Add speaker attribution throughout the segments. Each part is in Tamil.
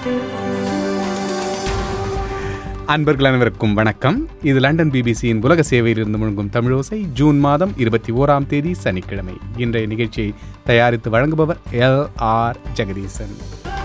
Speaker 1: அன்பர்கள் அனைவருக்கும் வணக்கம் இது லண்டன் பிபிசியின் உலக சேவையில் இருந்து முழங்கும் தமிழோசை ஜூன் மாதம் இருபத்தி ஓராம் தேதி சனிக்கிழமை இன்றைய நிகழ்ச்சியை தயாரித்து வழங்குபவர் எல் ஆர் ஜெகதீசன்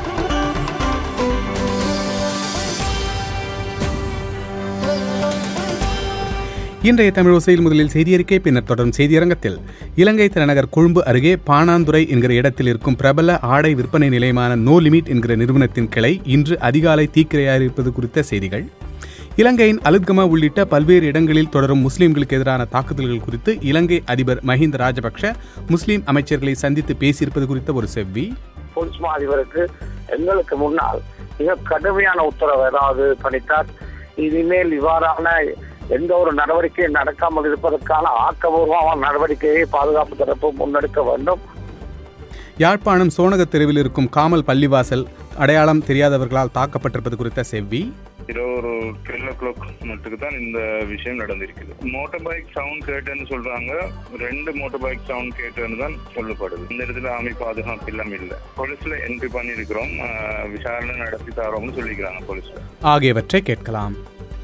Speaker 1: இன்றைய தமிழோசையில் முதலில் செய்தியறிக்கை பின்னர் தொடரும் செய்தியரங்கத்தில் இலங்கை தலைநகர் கொழும்பு அருகே பாணாந்துறை என்கிற இடத்தில் இருக்கும் பிரபல ஆடை விற்பனை நிலையமான நோ லிமிட் என்கிற நிறுவனத்தின் கிளை இன்று அதிகாலை தீக்கிரையாயிருப்பது குறித்த செய்திகள் இலங்கையின் அலுத்கமா உள்ளிட்ட பல்வேறு இடங்களில் தொடரும் முஸ்லிம்களுக்கு எதிரான தாக்குதல்கள் குறித்து இலங்கை அதிபர் மஹிந்த ராஜபக்ஷ முஸ்லிம் அமைச்சர்களை சந்தித்து பேசியிருப்பது குறித்த ஒரு செவ்வி
Speaker 2: போலீஸ் மா அதிபருக்கு எங்களுக்கு முன்னால் மிக கடுமையான உத்தரவு ஏதாவது பணித்தார் இனிமேல் இவ்வாறான எந்த ஒரு நடவடிக்கையும் நடக்காமல் இருப்பதற்கான ஆக்கபூர்வமான நடவடிக்கையை பாதுகாப்பு தரப்பு முன்னெடுக்க வேண்டும்
Speaker 1: யாழ்ப்பாணம் சோனக தெருவில் இருக்கும் காமல் பள்ளிவாசல் அடையாளம் தெரியாதவர்களால் தாக்கப்பட்டிருப்பது குறித்த செவ்வி
Speaker 3: இரவு ஒரு டுவெல் ஓ கிளாக் மட்டுக்கு தான் இந்த விஷயம் நடந்திருக்குது மோட்டார் பைக் சவுண்ட் கேட்டுன்னு சொல்றாங்க ரெண்டு மோட்டார் பைக் சவுண்ட் கேட்டுன்னு தான் சொல்லப்படுது இந்த இடத்துல ஆமி பாதுகாப்பு எல்லாம் இல்லை போலீஸ்ல என்ட்ரி பண்ணியிருக்கிறோம் ஆஹ், விசாரணை நடத்தி தரோம்னு சொல்லிக்கிறாங்க போலீஸ்ல
Speaker 1: ஆகியவற்றை கேட்கலாம்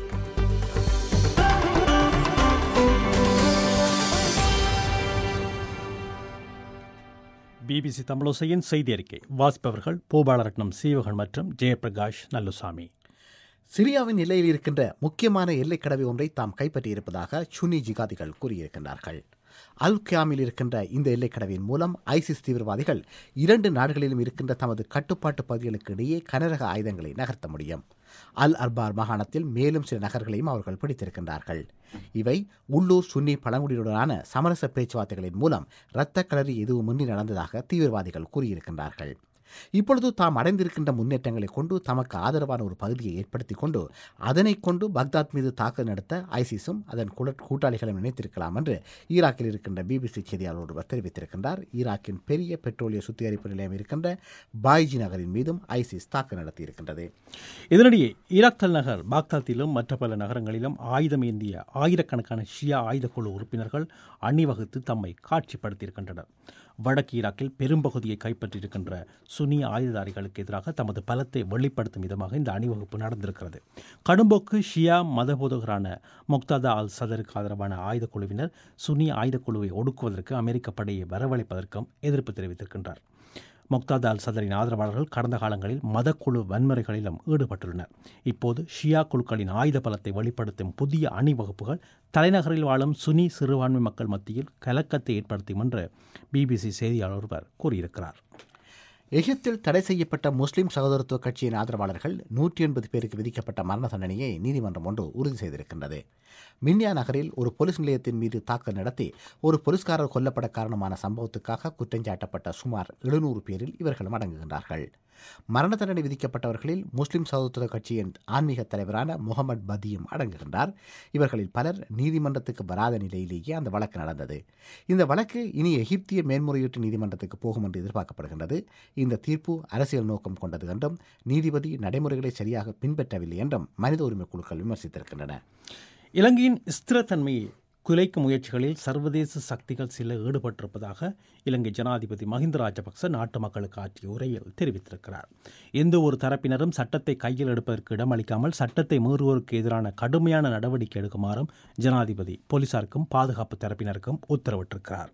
Speaker 4: பிபிசி தமிழோசையின் செய்தி அறிக்கை வாசிப்பவர்கள் பூபாலரட்னம் சீவகன் மற்றும் ஜெயபிரகாஷ் நல்லுசாமி
Speaker 5: சிரியாவின் எல்லையில் இருக்கின்ற முக்கியமான எல்லைக் கடவை ஒன்றை தாம் கைப்பற்றியிருப்பதாக சுனி ஜிகாதிகள் கூறியிருக்கின்றார்கள் அல் கியாமில் இருக்கின்ற இந்த எல்லைக் கடவையின் மூலம் ஐசிஸ் தீவிரவாதிகள் இரண்டு நாடுகளிலும் இருக்கின்ற தமது கட்டுப்பாட்டு பகுதிகளுக்கு இடையே கனரக ஆயுதங்களை நகர்த்த முடியும் அல் அர்பார் மாகாணத்தில் மேலும் சில நகர்களையும் அவர்கள் பிடித்திருக்கின்றார்கள் இவை உள்ளூர் சுன்னி பழங்குடியினருடனான சமரச பேச்சுவார்த்தைகளின் மூலம் இரத்த களறி எதுவுமின்றி நடந்ததாக தீவிரவாதிகள் கூறியிருக்கின்றார்கள் இப்பொழுது தாம் அடைந்திருக்கின்ற முன்னேற்றங்களை கொண்டு தமக்கு ஆதரவான ஒரு பகுதியை ஏற்படுத்திக் கொண்டு அதனை கொண்டு பக்தாத் மீது தாக்குதல் நடத்த ஐசிஸும் அதன் குல- கூட்டாளிகளும் நினைத்திருக்கலாம் என்று ஈராக்கில் இருக்கின்ற பிபிசி செய்தியாளர் ஒருவர் தெரிவித்திருக்கின்றார் ஈராக்கின் பெரிய பெட்ரோலிய சுத்திகரிப்பு நிலையம் இருக்கின்ற பாய்ஜி நகரின் மீதும் ஐசிஸ் தாக்கு நடத்தியிருக்கின்றது
Speaker 4: இதனிடையே ஈராக் தலைநகர் பாக்தாத்திலும் மற்ற பல நகரங்களிலும் ஆயுதம் ஏந்திய ஆயிரக்கணக்கான ஷியா ஆயுதக்குழு உறுப்பினர்கள் அணிவகுத்து தம்மை காட்சிப்படுத்தியிருக்கின்றனர் வடக்கு ஈராக்கில் பெரும்பகுதியை கைப்பற்றியிருக்கின்ற சுனி ஆயுததாரிகளுக்கு எதிராக தமது பலத்தை வெளிப்படுத்தும் விதமாக இந்த அணிவகுப்பு நடந்திருக்கிறது கடும்போக்கு ஷியா மதபோதகரான முக்தாதா அல் சதருக்கு ஆதரவான ஆயுதக்குழுவினர் சுனி ஆயுதக்குழுவை ஒடுக்குவதற்கு அமெரிக்க படையை வரவழைப்பதற்கும் எதிர்ப்பு தெரிவித்திருக்கின்றார் முக்தாதா அல் சதரின் ஆதரவாளர்கள் கடந்த காலங்களில் மதக்குழு வன்முறைகளிலும் ஈடுபட்டுள்ளனர் இப்போது ஷியா குழுக்களின் ஆயுத பலத்தை வெளிப்படுத்தும் புதிய அணிவகுப்புகள் தலைநகரில் வாழும் சுனி சிறுபான்மை மக்கள் மத்தியில் கலக்கத்தை ஏற்படுத்தும் என்று பிபிசி செய்தியாளர் ஒருவர் கூறியிருக்கிறார்
Speaker 5: எகிப்தில் தடை செய்யப்பட்ட முஸ்லிம் சகோதரத்துவ கட்சியின் ஆதரவாளர்கள் நூற்றி எண்பது பேருக்கு விதிக்கப்பட்ட மரண தண்டனையை நீதிமன்றம் ஒன்று உறுதி செய்திருக்கின்றது மின்யா நகரில் ஒரு போலீஸ் நிலையத்தின் மீது தாக்குதல் நடத்தி ஒரு போலீஸ்காரர் கொல்லப்பட காரணமான சம்பவத்துக்காக குற்றஞ்சாட்டப்பட்ட சுமார் எழுநூறு பேரில் இவர்களும் அடங்குகின்றார்கள் மரண தண்டனை விதிக்கப்பட்டவர்களில் முஸ்லிம் சகோதரத்துவ கட்சியின் ஆன்மீக தலைவரான முகமது பதியும் அடங்குகின்றார் இவர்களில் பலர் நீதிமன்றத்துக்கு வராத நிலையிலேயே அந்த வழக்கு நடந்தது இந்த வழக்கு இனி எகிப்திய மேன்முறையீட்டு நீதிமன்றத்துக்கு போகும் என்று எதிர்பார்க்கப்படுகின்றது இந்த தீர்ப்பு அரசியல் நோக்கம் கொண்டது என்றும் நீதிபதி நடைமுறைகளை சரியாக பின்பற்றவில்லை என்றும் மனித உரிமை குழுக்கள் விமர்சித்திருக்கின்றன
Speaker 4: இலங்கையின் ஸ்திரத்தன்மையை குலைக்கும் முயற்சிகளில் சர்வதேச சக்திகள் சில ஈடுபட்டிருப்பதாக இலங்கை ஜனாதிபதி மஹிந்த ராஜபக்ச நாட்டு மக்களுக்கு ஆற்றிய உரையில் தெரிவித்திருக்கிறார் எந்த ஒரு தரப்பினரும் சட்டத்தை கையில் எடுப்பதற்கு இடமளிக்காமல் சட்டத்தை மீறுவோருக்கு எதிரான கடுமையான நடவடிக்கை எடுக்குமாறும் ஜனாதிபதி போலீசாருக்கும் பாதுகாப்பு தரப்பினருக்கும் உத்தரவிட்டிருக்கிறார்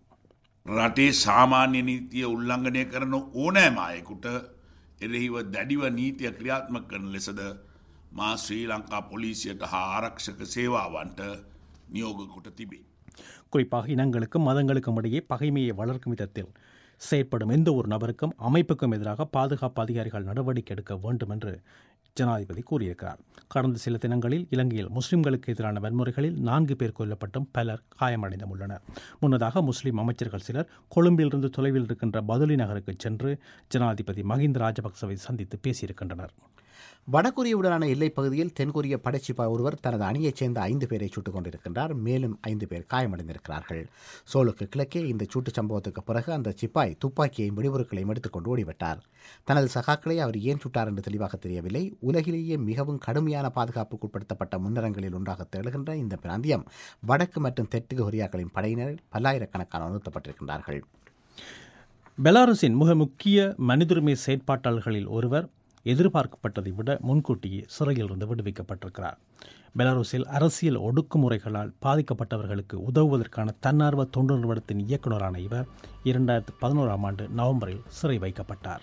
Speaker 6: රටේ සාමාන්‍ය නීතිය උල්ලංඝනය කරන ඕනෑම අයෙකුට එරෙහිව දැඩිව නීතිය ක්‍රියාත්මක කරන ලෙසද මා ශ්‍රී ලංකා පොලිසියට හා ආරක්ෂක සේවාවන්ට නියෝග කොට තිබේ.
Speaker 4: குறிப்பாக இனங்களுக்கும் மதங்களுக்கும் இடையே பகைமையை வளர்க்கும் விதத்தில் செயற்படும் எந்த ஒரு நபருக்கும் அமைப்புக்கும் எதிராக பாதுகாப்பு அதிகாரிகள் நடவடிக்கை எடுக்க வேண்டும் என்று ஜனாதிபதி கூறியிருக்கிறார் கடந்த சில தினங்களில் இலங்கையில் முஸ்லிம்களுக்கு எதிரான வன்முறைகளில் நான்கு பேர் கொல்லப்பட்டும் பலர் காயமடைந்தும் உள்ளனர் முன்னதாக முஸ்லிம் அமைச்சர்கள் சிலர் கொழும்பிலிருந்து தொலைவில் இருக்கின்ற பதுளி நகருக்கு சென்று ஜனாதிபதி மஹிந்த ராஜபக்சவை சந்தித்து பேசியிருக்கின்றனர்
Speaker 5: வடகொரியாவுடனான எல்லைப் பகுதியில் தென்கொரிய படைச்சிப்பாய் ஒருவர் தனது அணியைச் சேர்ந்த ஐந்து பேரை சுட்டுக் கொண்டிருக்கின்றார் மேலும் ஐந்து பேர் காயமடைந்திருக்கிறார்கள் சோலுக்கு கிழக்கே இந்த சூட்டுச் சம்பவத்துக்கு பிறகு அந்த சிப்பாய் துப்பாக்கியையும் வெடிபொருட்களையும் எடுத்துக்கொண்டு ஓடிவிட்டார் தனது சகாக்களை அவர் ஏன் சுட்டார் என்று தெளிவாக தெரியவில்லை உலகிலேயே மிகவும் கடுமையான பாதுகாப்புக்கு உட்படுத்தப்பட்ட முன்னரங்களில் ஒன்றாக திகழ்கின்ற இந்த பிராந்தியம் வடக்கு மற்றும் தெற்கு கொரியாக்களின் படையினரில் பல்லாயிரக்கணக்கான நிறுத்தப்பட்டிருக்கின்றார்கள்
Speaker 4: பெலாருஸின் மிக முக்கிய மனிதுரிமை செயற்பாட்டாளர்களில் ஒருவர் எதிர்பார்க்கப்பட்டதை விட முன்கூட்டியே சிறையிலிருந்து விடுவிக்கப்பட்டிருக்கிறார் பெலாருஸில் அரசியல் ஒடுக்குமுறைகளால் பாதிக்கப்பட்டவர்களுக்கு உதவுவதற்கான தன்னார்வ தொண்டு நிறுவனத்தின் இயக்குநரான இவர் இரண்டாயிரத்து பதினோராம் ஆண்டு நவம்பரில் சிறை வைக்கப்பட்டார்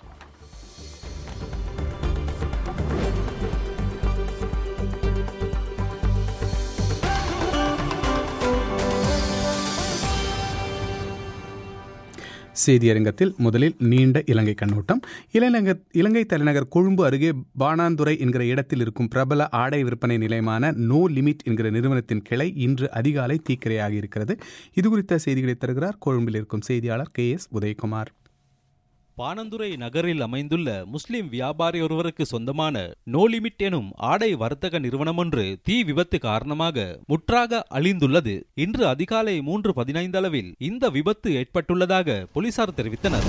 Speaker 1: செய்தியரங்கத்தில் முதலில் நீண்ட இலங்கை கண்ணோட்டம் இலங்கை இலங்கை தலைநகர் கொழும்பு அருகே பாணாந்துறை என்கிற இடத்தில் இருக்கும் பிரபல ஆடை விற்பனை நிலையமான நோ லிமிட் என்கிற நிறுவனத்தின் கிளை இன்று அதிகாலை தீக்கிரையாகி இருக்கிறது இது குறித்த செய்திகளை தருகிறார் கொழும்பில் இருக்கும் செய்தியாளர் கே எஸ் உதயகுமார்
Speaker 7: பாணந்துறை நகரில் அமைந்துள்ள முஸ்லிம் வியாபாரி ஒருவருக்கு சொந்தமான நோ லிமிட் எனும் ஆடை வர்த்தக நிறுவனம் ஒன்று தீ விபத்து காரணமாக முற்றாக அழிந்துள்ளது இன்று அதிகாலை மூன்று பதினைந்து அளவில் இந்த விபத்து ஏற்பட்டுள்ளதாக போலீசார் தெரிவித்தனர்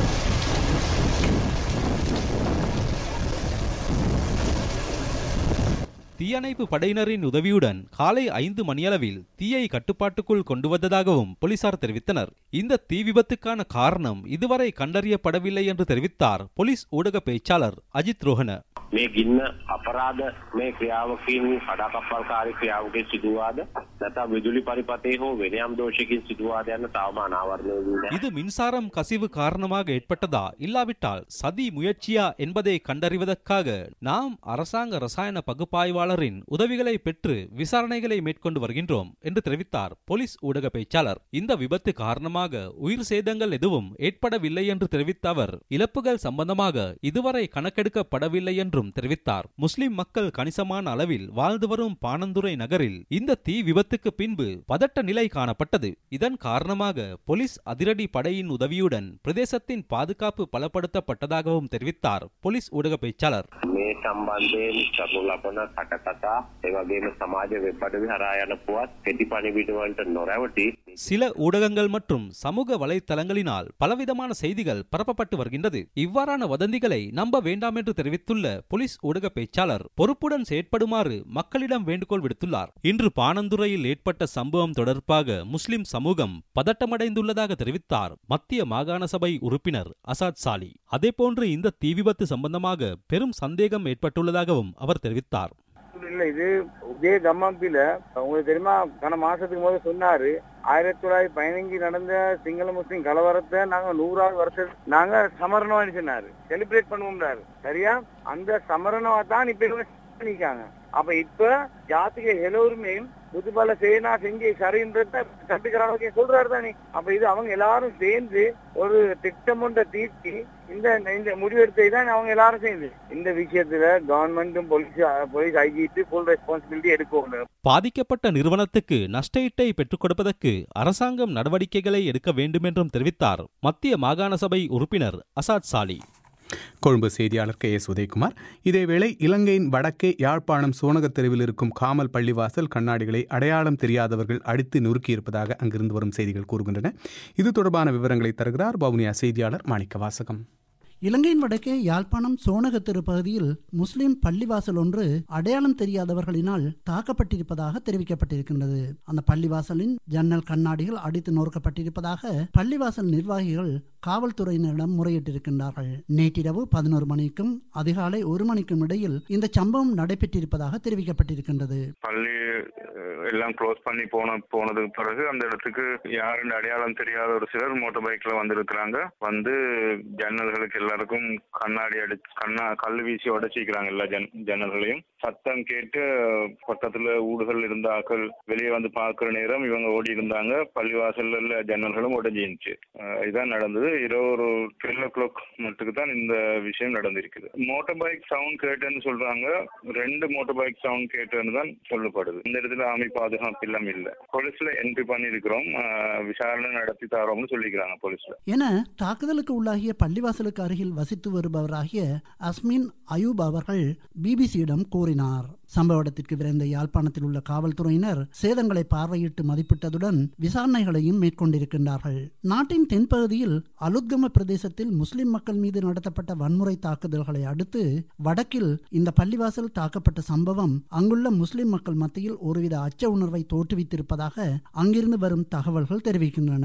Speaker 7: தீயணைப்பு படையினரின் உதவியுடன் காலை ஐந்து மணியளவில் தீயை கட்டுப்பாட்டுக்குள் கொண்டு வந்ததாகவும் போலீசார் தெரிவித்தனர் இந்த தீ விபத்துக்கான காரணம் இதுவரை கண்டறியப்படவில்லை என்று தெரிவித்தார் போலீஸ் ஊடக பேச்சாளர் அஜித் ரோஹன
Speaker 8: මේ ගින්න අපරාධ මේ ක්‍රියාවකින් කඩාකප්පල්කාරී ක්‍රියාවකින් සිදුවාද නැත්නම් විදුලි පරිපතේ හෝ වෙනයම් දෝෂයකින් සිදුවාද යන තවම අනාවරණය වී නැහැ.
Speaker 7: இது மின்சாரம் கசிவு காரணமாக ஏற்பட்டதா இல்லாவிட்டால் சதி முயற்சியா என்பதை கண்டறிவதற்காக நாம் அரசாங்க ரசாயன பகுப்பாய்வாளரின் உதவிகளை பெற்று விசாரணைகளை மேற்கொண்டு வருகின்றோம் என்று தெரிவித்தார் போலீஸ் ஊடக பேச்சாளர் இந்த விபத்து காரணமாக உயிர் சேதங்கள் எதுவும் ஏற்படவில்லை என்று தெரிவித்த அவர் இழப்புகள் சம்பந்தமாக இதுவரை கணக்கெடுக்கப்படவில்லை என்றும் தெரிவித்தார் முஸ்லிம் மக்கள் கணிசமான அளவில் வாழ்ந்து வரும் பாணந்துறை நகரில் இந்த தீ விபத்துக்கு பின்பு பதட்ட நிலை காணப்பட்டது இதன் காரணமாக போலீஸ் அதிரடி படையின் உதவியுடன் பிரதேசத்தின் பாதுகாப்பு பலப்படுத்தப்பட்டதாகவும் தெரிவித்தார் போலீஸ் ஊடக பேச்சாளர்
Speaker 8: මේ සම්බන්ධයෙන් කරනු ලබන කටකතා ඒ වගේම සමාජ වෙබ් අඩවි හරහා යන පුවත් කෙටි පණිවිඩවලට නොරැවටි
Speaker 7: சில ஊடகங்கள் மற்றும் சமூக வலைத்தளங்களினால் பலவிதமான செய்திகள் பரப்பப்பட்டு வருகின்றது இவ்வாறான வதந்திகளை நம்ப வேண்டாம் என்று தெரிவித்துள்ள போலீஸ் ஊடக பேச்சாளர் பொறுப்புடன் செயற்படுமாறு மக்களிடம் வேண்டுகோள் விடுத்துள்ளார் இன்று பாணந்துறையில் ஏற்பட்ட சம்பவம் தொடர்பாக முஸ்லிம் சமூகம் பதட்டமடைந்துள்ளதாக தெரிவித்தார் மத்திய மாகாண சபை உறுப்பினர் அசாத் சாலி அதேபோன்று இந்த தீ விபத்து சம்பந்தமாக பெரும் சந்தேகம் ஏற்பட்டுள்ளதாகவும் அவர் தெரிவித்தார்
Speaker 2: இல்ல இது இதே கம்மாம்பில உங்களுக்கு தெரியுமா கன மாசத்துக்கு முதல்ல சொன்னாரு ஆயிரத்தி தொள்ளாயிரத்தி பதினஞ்சு நடந்த சிங்கள முஸ்லிம் கலவரத்தை நாங்க நூறாவது வருஷம் நாங்க சமரணம் சொன்னாரு செலிப்ரேட் பண்ணுவோம்னாரு சரியா அந்த சமரணமா தான் இப்ப பண்ணிக்காங்க அப்ப இப்ப ஜாத்திக எல்லோருமே புதுபல சேனா செஞ்சு சரின்றத கட்டுக்கிறாங்க சொல்றாரு தானே அப்ப இது அவங்க எல்லாரும் சேர்ந்து ஒரு திட்டம் ஒன்றை தீர்த்தி இந்த இந்த முடிவெடுத்ததை தான் அவங்க எல்லாரும் சேர்ந்து இந்த விஷயத்துல கவர்மெண்ட்டும் police police IGP full responsibility எடுக்கணும்
Speaker 7: பாதிக்கப்பட்ட நிறுவனத்துக்கு நஷ்டஈட்டை பெற்றுக் கொடுப்பதற்கு அரசாங்கம் நடவடிக்கைகளை எடுக்க வேண்டும் என்றும் தெரிவித்தார் மத்திய மாகாண சபை உறுப்பினர் அசாத் சாலி
Speaker 1: கொழும்பு செய்தியாளர் கே எஸ் உதயகுமார் இதேவேளை இலங்கையின் வடக்கே யாழ்ப்பாணம் சோனகத் தெருவில் இருக்கும் காமல் பள்ளிவாசல் கண்ணாடிகளை அடையாளம் தெரியாதவர்கள் அடித்து நொறுக்கியிருப்பதாக அங்கிருந்து வரும் செய்திகள் கூறுகின்றன இது தொடர்பான விவரங்களை தருகிறார் வவுனியா செய்தியாளர் மாணிக்க வாசகம்
Speaker 9: இலங்கையின் வடக்கே யாழ்ப்பாணம் சோனகத்தெரு பகுதியில் முஸ்லிம் பள்ளிவாசல் ஒன்று அடையாளம் தெரியாதவர்களினால் தாக்கப்பட்டிருப்பதாக தெரிவிக்கப்பட்டிருக்கின்றது அந்த பள்ளிவாசலின் ஜன்னல் கண்ணாடிகள் அடித்து நொறுக்கப்பட்டிருப்பதாக பள்ளிவாசல் நிர்வாகிகள் காவல்துறையினரிடம் முறையிட்டிருக்கின்றார்கள் நேற்றிரவு பதினோரு மணிக்கும் அதிகாலை ஒரு மணிக்கும் இடையில் இந்த சம்பவம் நடைபெற்றிருப்பதாக தெரிவிக்கப்பட்டிருக்கின்றது
Speaker 3: பள்ளி அஹ், எல்லாம் க்ளோஸ் பண்ணி போன போனதுக்கு பிறகு அந்த இடத்துக்கு யாருன்னு அடையாளம் தெரியாத ஒரு சிலர் மோட்டார் பைக்ல வந்திருக்கிறாங்க வந்து ஜன்னல்களுக்கு எல்லாருக்கும் கண்ணாடி அடி கண்ணா கல் வீசி உடைச்சிக்கிறாங்க எல்லா ஜன் ஜன்னல்களையும் சத்தம் கேட்டு பக்கத்துல ஊடுகள் இருந்த ஆக்கள் வெளியே வந்து பார்க்கிற நேரம் இவங்க ஓடி இருந்தாங்க பள்ளிவாசல்ல ஜன்னல்களும் உடைஞ்சிருந்துச்சு அஹ், இதான் நடந்தது இரவு ஒரு டுவெல் ஓ கிளாக் மட்டுக்கு தான் இந்த விஷயம் நடந்திருக்குது மோட்டார் பைக் சவுண்ட் கேட்டேன்னு சொல்றாங்க ரெண்டு மோட்டார் பைக் சவுண்ட் கேட்டேன்னு தான் சொல்லப்படுது இந்த இடத்துல ஆமி பாதுகாப்பு எல்லாம் இல்ல போலீஸ்ல என்ட்ரி பண்ணிருக்கிறோம் அஹ், விசாரணை நடத்தி தரோம்னு சொல்லிக்கிறாங்க போலீஸ்ல
Speaker 9: என தாக்குதலுக்கு உள்ளாகிய பள்ளிவாசலுக்கு அருகில் வசித்து வருபவராகிய அஸ்மின் அயூப் அவர்கள் பிபிசியிடம் கூறினார் சம்பவ இடத்திற்கு விரைந்த யாழ்ப்பாணத்தில் உள்ள காவல்துறையினர் சேதங்களை பார்வையிட்டு மதிப்பிட்டதுடன் விசாரணைகளையும் மேற்கொண்டிருக்கின்றார்கள் நாட்டின் தென்பகுதியில் அலுத்கம பிரதேசத்தில் முஸ்லிம் மக்கள் மீது நடத்தப்பட்ட வன்முறை தாக்குதல்களை அடுத்து வடக்கில் இந்த பள்ளிவாசல் தாக்கப்பட்ட சம்பவம் அங்குள்ள முஸ்லிம் மக்கள் மத்தியில் ஒருவித அச்ச உணர்வை தோற்றுவித்திருப்பதாக அங்கிருந்து வரும் தகவல்கள் தெரிவிக்கின்றன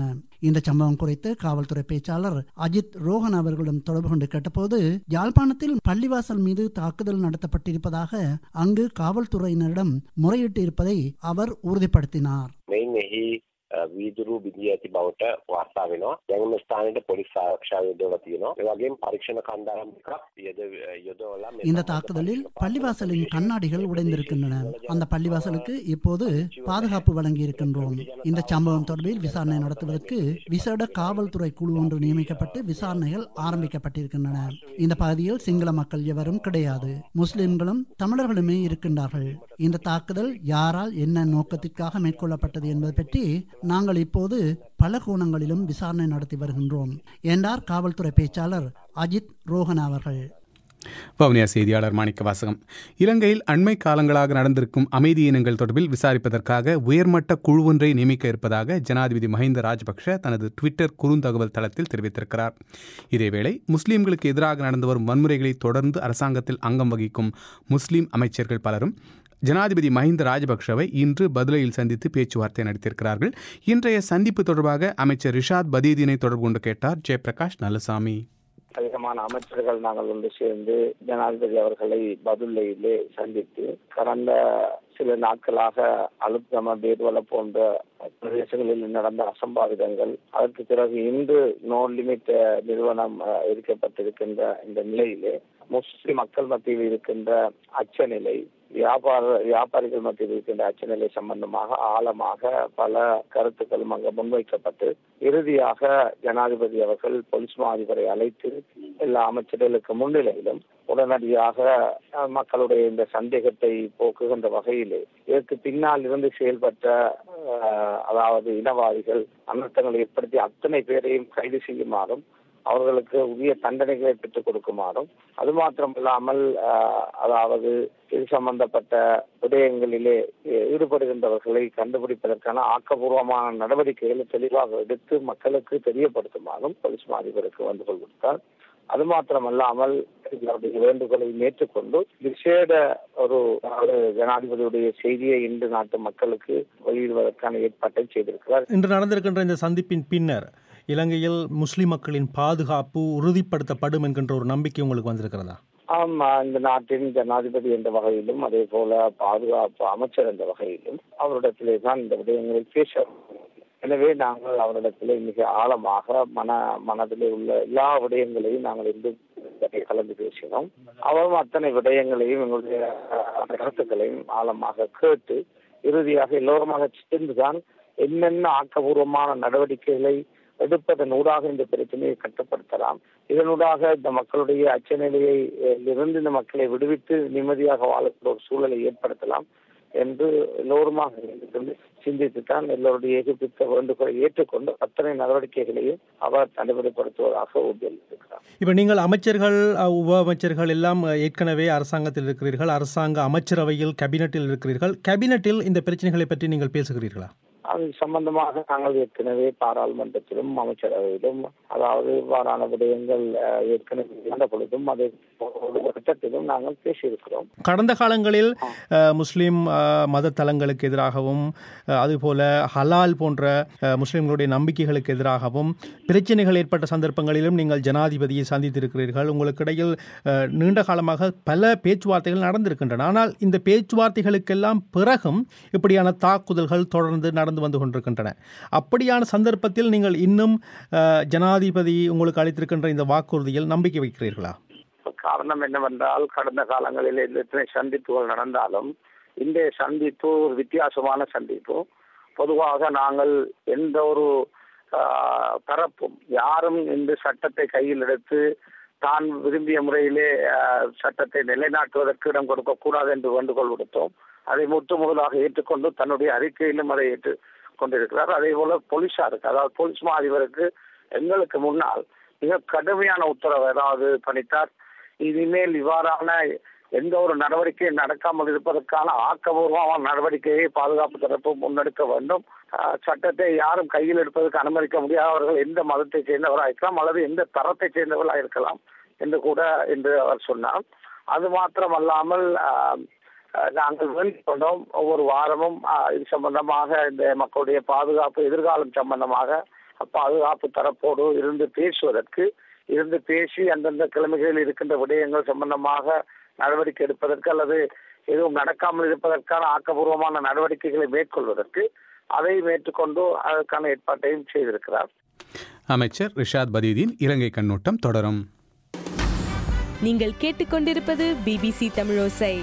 Speaker 9: இந்த சம்பவம் குறித்து காவல்துறை பேச்சாளர் அஜித் ரோஹன் அவர்களிடம் தொடர்பு கொண்டு கேட்டபோது யாழ்ப்பாணத்தில் பள்ளிவாசல் மீது தாக்குதல் நடத்தப்பட்டிருப்பதாக அங்கு காவல்துறையினரிடம் முறையிட்டு இருப்பதை அவர் உறுதிப்படுத்தினார்
Speaker 8: මෙයින් එහි අ, වීදුරු බිඳී ඇති බවට වාර්තා වෙනවා. දැන් මේ ස්ථානයේ පොලිස් ආරක්ෂාව යොදවලා තියෙනවා. ඒ වගේම පරීක්ෂණ කණ්ඩායම් එකක් යොද යොදවලා මේ
Speaker 9: இந்த தாக்குதலில் பள்ளிவாசலின் கண்ணாடிகள் உடைந்திருக்கின்றன அந்த பள்ளிவாசலுக்கு இப்போது பாதுகாப்பு வழங்கி இருக்கின்றோம் இந்த சம்பவம் தொடர்பில் விசாரணை நடத்துவதற்கு விசேட காவல்துறை குழு ஒன்று நியமிக்கப்பட்டு விசாரணைகள் ஆரம்பிக்கப்பட்டிருக்கின்றன இந்த பகுதியில் சிங்கள மக்கள் எவரும் கிடையாது முஸ்லிம்களும் தமிழர்களுமே இருக்கின்றார்கள் இந்த தாக்குதல் யாரால் என்ன நோக்கத்திற்காக மேற்கொள்ளப்பட்டது என்பது பற்றி நாங்கள் இப்போது பல கோணங்களிலும் விசாரணை நடத்தி வருகின்றோம் என்றார் காவல்துறை பேச்சாளர் அஜித் ரோஹன் அவர்கள்
Speaker 1: வவுனியா செய்தியாளர் மாணிக்க வாசகம் இலங்கையில் அண்மை காலங்களாக நடந்திருக்கும் அமைதி இனங்கள் தொடர்பில் விசாரிப்பதற்காக உயர்மட்ட குழு ஒன்றை நியமிக்க இருப்பதாக ஜனாதிபதி மஹிந்த ராஜபக்ஷ தனது ட்விட்டர் குறுந்தகவல் தளத்தில் தெரிவித்திருக்கிறார் இதேவேளை முஸ்லிம்களுக்கு எதிராக நடந்து வரும் வன்முறைகளை தொடர்ந்து அரசாங்கத்தில் அங்கம் வகிக்கும் முஸ்லிம் அமைச்சர்கள் பலரும் ஜனாதிபதி மஹிந்த ராஜபக்ஷவை இன்று பதுளையில் சந்தித்து பேச்சுவார்த்தை நடத்தியிருக்கிறார்கள் இன்றைய சந்திப்பு தொடர்பாக அமைச்சர் ரிஷாத் பதீதினை தொடர்பு கொண்டு கேட்டார் ஜெயபிரகாஷ் நல்லசாமி
Speaker 2: அதிகமான அமைச்சர்கள் நாங்கள் ஒன்று சேர்ந்து ஜனாதிபதி அவர்களை பதுல்லையிலே சந்தித்து கடந்த சில நாட்களாக அலுத்கம பேர்வல போன்ற பிரதேசங்களில் நடந்த அசம்பாவிதங்கள் அதற்கு பிறகு இன்று நோ லிமிட் நிறுவனம் அஹ், எரிக்கப்பட்டிருக்கின்ற இந்த நிலையிலே முஸ்லிம் மக்கள் மத்தியில் இருக்கின்ற அச்சநிலை வியாபார வியாபாரிகள் மத்தியில் இருக்கின்ற அச்சநிலை சம்பந்தமாக ஆழமாக பல கருத்துக்களும் அங்கு முன்வைக்கப்பட்டு இறுதியாக ஜனாதிபதி அவர்கள் போலீஸ் மா அதிபரை அழைத்து எல்லா அமைச்சர்களுக்கு முன்னிலையிலும் உடனடியாக அஹ், மக்களுடைய இந்த சந்தேகத்தை போக்குகின்ற வகையிலே இதற்கு பின்னால் இருந்து செயல்பட்ட அஹ், அதாவது இனவாதிகள் அனர்த்தங்களை ஏற்படுத்தி அத்தனை பேரையும் கைது செய்யுமாறும் அவர்களுக்கு உரிய தண்டனைகளை பெற்றுக் கொடுக்குமாறும் அது மாத்திரமல்லாமல் அஹ், அதாவது இது சம்பந்தப்பட்ட விடயங்களிலே ஈ- ஈடுபடுகின்றவர்களை கண்டுபிடிப்பதற்கான ஆக்கப்பூர்வமான நடவடிக்கைகளை தெளிவாக எடுத்து மக்களுக்கு தெரியப்படுத்துமாறும் போலீஸ் மா அதிபருக்கு வேண்டுகோள் கொடுத்தார் அது மாத்திரமல்லாமல் எங்களுடைய வேண்டுகோளை ஏற்றுக்கொண்டு விசேட ஒரு அதாவது ஜனாதிபதியுடைய செய்தியை இன்று நாட்டு மக்களுக்கு வெளியிடுவதற்கான ஏற்பாட்டை செய்திருக்கிறார்
Speaker 4: இன்று நடந்திருக்கின்ற இந்த சந்திப்பின் பின்னர் இலங்கையில் முஸ்லிம் மக்களின் பாதுகாப்பு உறுதிப்படுத்தப்படும் என்கின்ற ஒரு நம்பிக்கை உங்களுக்கு வந்திருக்கிறதா
Speaker 2: ஆமா இந்த நாட்டின் ஜனாதிபதி என்ற வகையிலும் அதே போல பாதுகாப்பு அமைச்சர் என்ற வகையிலும் அவரிடத்திலே தான் இந்த விடயங்களை பேச எனவே நாங்கள் அவரிடத்திலே மிக ஆழமாக மன மனதிலே உள்ள எல்லா விடயங்களையும் நாங்கள் இன்று கலந்து பேசினோம் அவரும் அத்தனை விடயங்களையும் எங்களுடைய அஹ், கருத்துக்களையும் ஆழமாக கேட்டு இறுதியாக எல்லோருமாக சேர்ந்துதான் என்னென்ன ஆக்கபூர்வமான நடவடிக்கைகளை எடுப்பதன் ஊடாக இந்த பிரச்சனையை கட்டுப்படுத்தலாம் இதனூடாக இந்த மக்களுடைய அச்சநிலையை அஹ், இருந்து இந்த மக்களை விடுவித்து நிம்மதியாக வாழக்கூடிய ஒரு சூழலை ஏற்படுத்தலாம் என்று எல்லோருமாக இருந்து சிந்தித்துத்தான் எல்லோருடைய ஏகப்பித்த வேண்டுகோளை ஏற்றுக்கொண்டு அத்தனை நடவடிக்கைகளையும் அவர் நடைமுறைப்படுத்துவதாக உறுதியளித்திருக்கிறார்
Speaker 4: இப்போ நீங்கள் அமைச்சர்கள் அஹ், உப அமைச்சர்கள் எல்லாம் அஹ், ஏற்கனவே அரசாங்கத்தில் இருக்கிறீர்கள் அரசாங்க அமைச்சரவையில் கேபினட்டில் இருக்கிறீர்கள் கேபினட்டில் இந்த பிரச்சனைகளை பற்றி நீங்கள் பேசுகிறீர்களா
Speaker 2: அது சம்பந்தமாக நாங்கள் ஏற்கனவே பாராளுமன்றத்திலும் அமைச்சரவையிலும் அதாவது இவ்வாறான விடயங்கள் அஹ், ஏற்கனவே இருந்த பொழுதும் அதை ஒரு கட்டத்திலும் நாங்கள் பேசியிருக்கிறோம்
Speaker 4: கடந்த காலங்களில் அஹ், முஸ்லிம் அஹ், மத தலங்களுக்கு எதிராகவும் அஹ், அதுபோல ஹலால் போன்ற அஹ், முஸ்லிம்களுடைய நம்பிக்கைகளுக்கு எதிராகவும் பிரச்சனைகள் ஏற்பட்ட சந்தர்ப்பங்களிலும் நீங்கள் ஜனாதிபதியை சந்தித்திருக்கிறீர்கள் உங்களுக்கு இடையில் அஹ், நீண்ட காலமாக பல பேச்சுவார்த்தைகள் நடந்திருக்கின்றன ஆனால் இந்த பேச்சுவார்த்தைகளுக்கெல்லாம் பிறகும் இப்படியான தாக்குதல்கள் தொடர்ந்து நடந்து வந்து கொண்டிருக்கின்றன அப்படியான சந்தர்ப்பத்தில் நீங்கள் இன்னும் அஹ், ஜனாதிபதி உங்களுக்கு அளித்திருக்கின்ற இந்த வாக்குறுதியில் நம்பிக்கை வைக்கிறீர்களா
Speaker 2: காரணம் என்னவென்றால் கடந்த காலங்களில் எத்தனை சந்திப்புகள் நடந்தாலும் இன்றைய சந்திப்பு ஒரு வித்தியாசமான சந்திப்பு பொதுவாக நாங்கள் எந்த ஒரு ஆஹ், தரப்பும் யாரும் இந்த சட்டத்தை கையில் எடுத்து தான் விரும்பிய முறையிலே ஆஹ், சட்டத்தை நிலைநாட்டுவதற்கு இடம் கொடுக்க கூடாது என்று வேண்டுகோள் விடுத்தோம் அதை முற்று முதலாக ஏற்றுக்கொண்டு தன்னுடைய அறிக்கையிலும் அதை ஏற்று கொண்டிருக்கிறார் அதே போல போலீசாருக்கு அதாவது போலீஸ் மா அதிபருக்கு எங்களுக்கு முன்னால் மிக கடுமையான உத்தரவு அதாவது பணித்தார் இனிமேல் இவ்வாறான எந்த ஒரு நடவடிக்கையும் நடக்காமல் இருப்பதற்கான ஆக்கபூர்வமான நடவடிக்கையை பாதுகாப்பு தரப்பு முன்னெடுக்க வேண்டும் ஆஹ் சட்டத்தை யாரும் கையில் எடுப்பதற்கு அனுமதிக்க முடியாதவர்கள் எந்த மதத்தை சேர்ந்தவராக இருக்கலாம் அல்லது எந்த தரத்தை சேர்ந்தவர்களாக இருக்கலாம் என்று கூட என்று அவர் சொன்னார் அது மாத்திரமல்லாமல் ஆஹ் ஆஹ் நாங்கள் வேண்டிக் கொண்டோம் ஒவ்வொரு வாரமும் ஆஹ் இது சம்பந்தமாக இந்த மக்களுடைய பாதுகாப்பு எதிர்காலம் சம்பந்தமாக பாதுகாப்பு தரப்போடு இருந்து பேசுவதற்கு இருந்து பேசி அந்தந்த கிழமைகளில் இருக்கின்ற விடயங்கள் சம்பந்தமாக நடவடிக்கை எடுப்பதற்கு அல்லது எதுவும் நடக்காமல் இருப்பதற்கான ஆக்கப்பூர்வமான நடவடிக்கைகளை மேற்கொள்வதற்கு அதை மேற்கொண்டு அதற்கான ஏற்பாட்டையும் செய்திருக்கிறார்
Speaker 1: அமைச்சர் ரிஷாத் பதீதீன் இலங்கை கண்ணோட்டம் தொடரும்
Speaker 10: நீங்கள் கேட்டுக்கொண்டிருப்பது பிபிசி தமிழோசை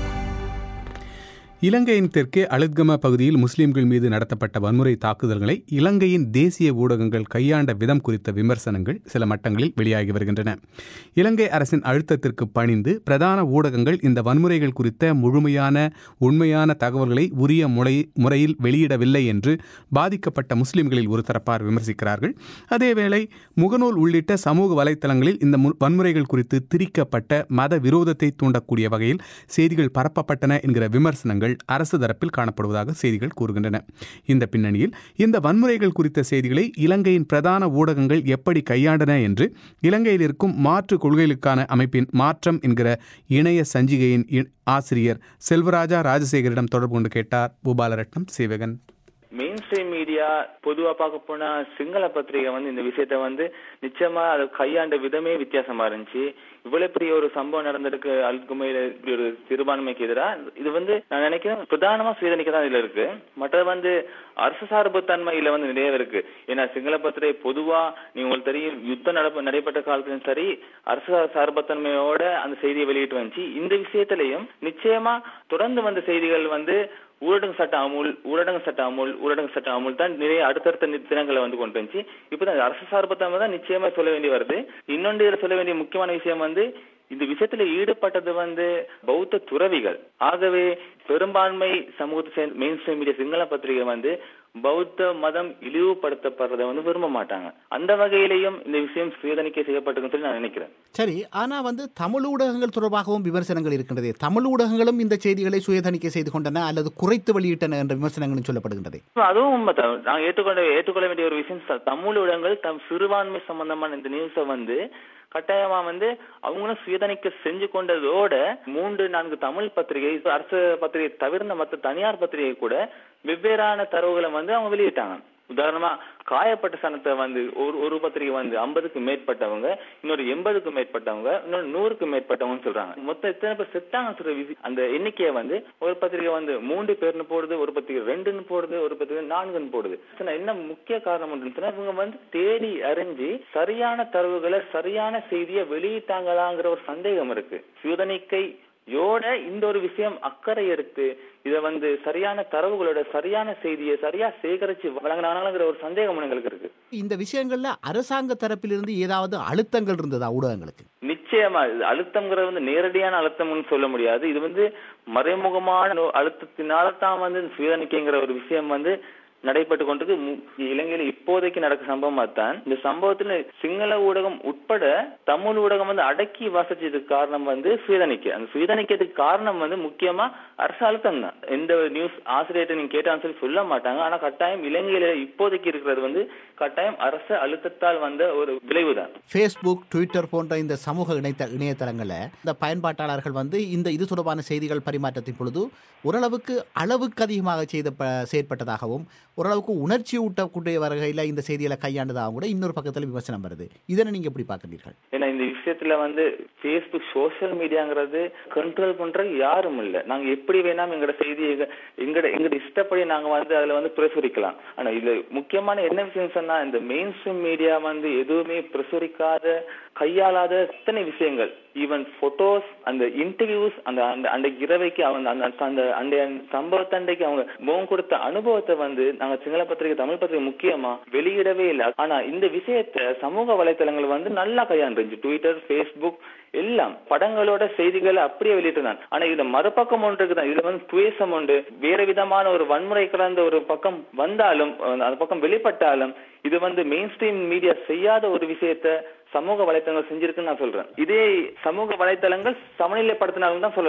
Speaker 1: இலங்கையின் தெற்கே அழுத்கம பகுதியில் முஸ்லிம்கள் மீது நடத்தப்பட்ட வன்முறை தாக்குதல்களை இலங்கையின் தேசிய ஊடகங்கள் கையாண்ட விதம் குறித்த விமர்சனங்கள் சில மட்டங்களில் வெளியாகி வருகின்றன இலங்கை அரசின் அழுத்தத்திற்கு பணிந்து பிரதான ஊடகங்கள் இந்த வன்முறைகள் குறித்த முழுமையான உண்மையான தகவல்களை உரிய முறை முறையில் வெளியிடவில்லை என்று பாதிக்கப்பட்ட முஸ்லிம்களில் ஒரு தரப்பார் விமர்சிக்கிறார்கள் அதேவேளை முகநூல் உள்ளிட்ட சமூக வலைத்தளங்களில் இந்த மு- வன்முறைகள் குறித்து திரிக்கப்பட்ட மத விரோதத்தை தூண்டக்கூடிய வகையில் செய்திகள் பரப்பப்பட்டன என்கிற விமர்சனங்கள் அரசு தரப்பில் காணப்படுவதாக செய்திகள் கூறுகின்றன இந்த பின்னணியில் இந்த வன்முறைகள் குறித்த செய்திகளை இலங்கையின் பிரதான ஊடகங்கள் எப்படி கையாண்டன என்று இலங்கையில் இருக்கும் மாற்று கொள்கைகளுக்கான அமைப்பின் மாற்றம் என்கிற இணைய சஞ்சிகையின் இ- ஆசிரியர் செல்வராஜா ராஜசேகரிடம் தொடர்பு கொண்டு கேட்டார் பூபாலரட்னம் சேவகன்
Speaker 11: மெயின் ஸ்ட்ரீம் மீடியா பொதுவா பார்க்க போனா சிங்கள பத்திரிகை வந்து இந்த விஷயத்த வந்து நிச்சயமா அதை கையாண்ட விதமே வித்தியாசமா இருந்துச்சு இவ்வளவு பெரிய ஒரு சம்பவம் நடந்திருக்கு அல்குமையில இப்படி ஒரு சிறுபான்மைக்கு எதிராக இது வந்து நான் நினைக்கிறேன் பிரதானமா சுயதனிக்க தான் இதுல இருக்கு மற்றது வந்து அரசு சார்பு தன்மையில வந்து நிறைய இருக்கு ஏன்னா சிங்கள பத்திரிகை பொதுவா நீங்க உங்களுக்கு தெரியும் யுத்தம் நடப்ப நடைபெற்ற காலத்திலும் சரி அரசு சார்பத்தன்மையோட அந்த செய்தியை வெளியிட்டு வந்துச்சு இந்த விஷயத்திலையும் நிச்சயமா தொடர்ந்து வந்த செய்திகள் வந்து ஊரடங்கு சட்ட அமுல் ஊரடங்கு சட்ட அமுல் ஊரடங்கு சட்ட அமுல் தான் நிறைய அடுத்தடுத்த நி- தினங்களை வந்து கொண்டு வந்துச்சு இப்பதான் அரசு சார்பத்தன்மை தான் நிச்சயமா சொல்ல வேண்டி வருது இன்னொன்று இதுல சொல்ல வேண்டிய முக்கியமான விஷயம் வந்து இந்த விஷயத்துல ஈடுபட்டது வந்து பௌத்த துறவிகள் ஆகவே பெரும்பான்மை சமூகத்தை சேர்ந்த மெயின் ஸ்ட்ரீம் மீடியா சிங்கள பத்திரிகை வந்து பௌத்த மதம் இழிவுபடுத்தப்படுறதை வந்து விரும்ப மாட்டாங்க அந்த வகையிலையும் இந்த விஷயம் சுயதணிக்கை செய்யப்பட்டிருக்குன்னு சொல்லி நான் நினைக்கிறேன்
Speaker 5: சரி ஆனா வந்து தமிழ் ஊடகங்கள் தொடர்பாகவும் விமர்சனங்கள் இருக்கின்றது தமிழ் ஊடகங்களும் இந்த செய்திகளை சுயதணிக்கை செய்து கொண்டன அல்லது குறைத்து வெளியிட்டன என்ற விமர்சனங்களும் சொல்லப்படுகின்றது
Speaker 11: அதுவும் உண்மைதான் நான் ஏற்றுக்கொண்ட ஏற்றுக்கொள்ள வேண்டிய ஒரு விஷயம் ச- தமிழ் ஊடகங்கள் தம் சிறுபான்மை சம்பந்தமான இந்த நியூஸை வந்து கட்டாயமா வந்து அவங்களும் சுயதணிக்க செஞ்சு கொண்டதோட மூன்று நான்கு தமிழ் பத்திரிகை அரசு பத்திரிகை தவிர்ந்த மற்ற தனியார் பத்திரிகை கூட வெவ்வேறான தரவுகளை வந்து அவங்க வெளியிட்டாங்க உதாரணமா காயப்பட்ட சனத்தை வந்து ஒரு ஒரு பத்திரிகை வந்து ஐம்பதுக்கு மேற்பட்டவங்க இன்னொரு எண்பதுக்கு மேற்பட்டவங்க இன்னொரு நூறுக்கு மேற்பட்டவங்கன்னு சொல்றாங்க மொத்தம் எத்தனை பேர் செத்தாங்க சொல்ற விசி அந்த எண்ணிக்கையை வந்து ஒரு பத்திரிகை வந்து மூன்று பேர்னு போடுது ஒரு பத்திரிகை ரெண்டுன்னு போடுது ஒரு பத்திரிகை நான்குன்னு போடுது சரி, என்ன முக்கிய காரணம் ஒன்றுன்னு சொன்னா இவங்க வந்து தேடி அறிஞ்சு சரியான தரவுகளை சரியான செய்தியை வெளியிட்டாங்களாங்கிற ஒரு சந்தேகம் இருக்கு சுயதணிக்கை யோட இந்த ஒரு விஷயம் அக்கறை எடுத்து இத வந்து சரியான தரவுகளோட சரியான செய்தியை சரியா சேகரிச்சு வழங்கினாங்கிற ஒரு சந்தேகம் எங்களுக்கு இருக்கு
Speaker 5: இந்த விஷயங்கள்ல அரசாங்க தரப்பிலிருந்து ஏதாவது அழுத்தங்கள் இருந்ததா ஊடகங்களுக்கு
Speaker 11: நிச்சயமா இது அழுத்தம்ங்கிறது வந்து நேரடியான அழுத்தம்னு சொல்ல முடியாது இது வந்து மறைமுகமான ஒரு அழுத்தத்தினால தான் வந்து இந்த சுயதணிக்கைங்கிற ஒரு விஷயம் வந்து நடைபெற்று கொண்டிருக்கு மு- இலங்கையில இப்போதைக்கு நடக்க சம்பவமா தான் இந்த சம்பவத்துல சிங்கள ஊடகம் உட்பட தமிழ் ஊடகம் வந்து அடக்கி வாசிச்சதுக்கு காரணம் வந்து சுயதணிக்கை அந்த சுயதணிக்கிறதுக்கு காரணம் வந்து முக்கியமா அரசு அழுத்தம் தான் எந்த நியூஸ் ஆசிரியர்கிட்ட நீங்க கேட்டான்னு சொல்லி சொல்ல மாட்டாங்க ஆனா கட்டாயம் இலங்கையில இப்போதைக்கு இருக்கிறது வந்து கட்டாயம் அரசு அழுத்தத்தால் வந்த ஒரு விளைவுதான்
Speaker 5: ஃபேஸ்புக் ட்விட்டர் போன்ற இந்த சமூக இணைத்த இணையதளங்களை இந்த பயன்பாட்டாளர்கள் வந்து இந்த இது தொடர்பான செய்திகள் பரிமாற்றத்தின் பொழுது ஓரளவுக்கு அளவுக்கு அதிகமாக செய்த ப- செயற்பட்டதாகவும் ஓரளவுக்கு உணர்ச்சி ஊட்டக்கூடிய வகையில் இந்த செய்திகளை கையாண்டதாகவும் கூட இன்னொரு பக்கத்தில் விமர்சனம் வருது இதனை நீங்க எப்படி பார்க்கிறீர்கள்
Speaker 11: ஏன்னா இந்த விஷயத்துல வந்து Facebook சோஷியல் மீடியாங்கிறது கண்ட்ரோல் பண்ற யாரும் இல்ல நாங்க எப்படி வேணாம் எங்கட செய்தியை எங்க- எங்கட எங்கட இஷ்டப்படி நாங்க வந்து அதுல வந்து பிரசுரிக்கலாம் ஆனா இதுல முக்கியமான என்ன விஷயம் சொன்னா இந்த மெயின் ஸ்ட்ரீம் மீடியா வந்து எதுவுமே பிரசுரிக்காத கையாளாத எத்தனை விஷயங்கள் ஈவன் போட்டோஸ் அந்த இன்டர்வியூஸ் அந்த அந்த அந்த இரவைக்கு அவங்க அந்த அந்த- அந்த அந்த சம்பவத்தண்டைக்கு அவங்க முகம் கொடுத்த அனுபவத்தை வந்து நாங்க சிங்கள பத்திரிகை தமிழ் பத்திரிகை முக்கியமா வெளியிடவே இல்லை ஆனா இந்த விஷயத்தை சமூக வலைத்தளங்கள் வந்து நல்லா கையாண்டுருந்துச்சு ட்விட்டர் ஃபேஸ்புக் எல்லாம் படங்களோட செய்திகளை அப்படியே வெளியிட்டுதான் ஆனா இதுல மறுபக்கம் ஒன்று இருக்குதான் இதுல வந்து துவேஷம் உண்டு வேற விதமான ஒரு வன்முறை கலந்த ஒரு பக்கம் வந்தாலும் அஹ் அந்த பக்கம் வெளிப்பட்டாலும் இது வந்து மெயின் ஸ்ட்ரீம் மீடியா செய்யாத ஒரு விஷயத்த சமூக வலைத்தளங்கள் செஞ்சிருக்குன்னு நான் சொல்றேன் இதே சமூக வலைத்தளங்கள் சமநிலைப்படுத்தினாலும் தான் சொல்லலாம்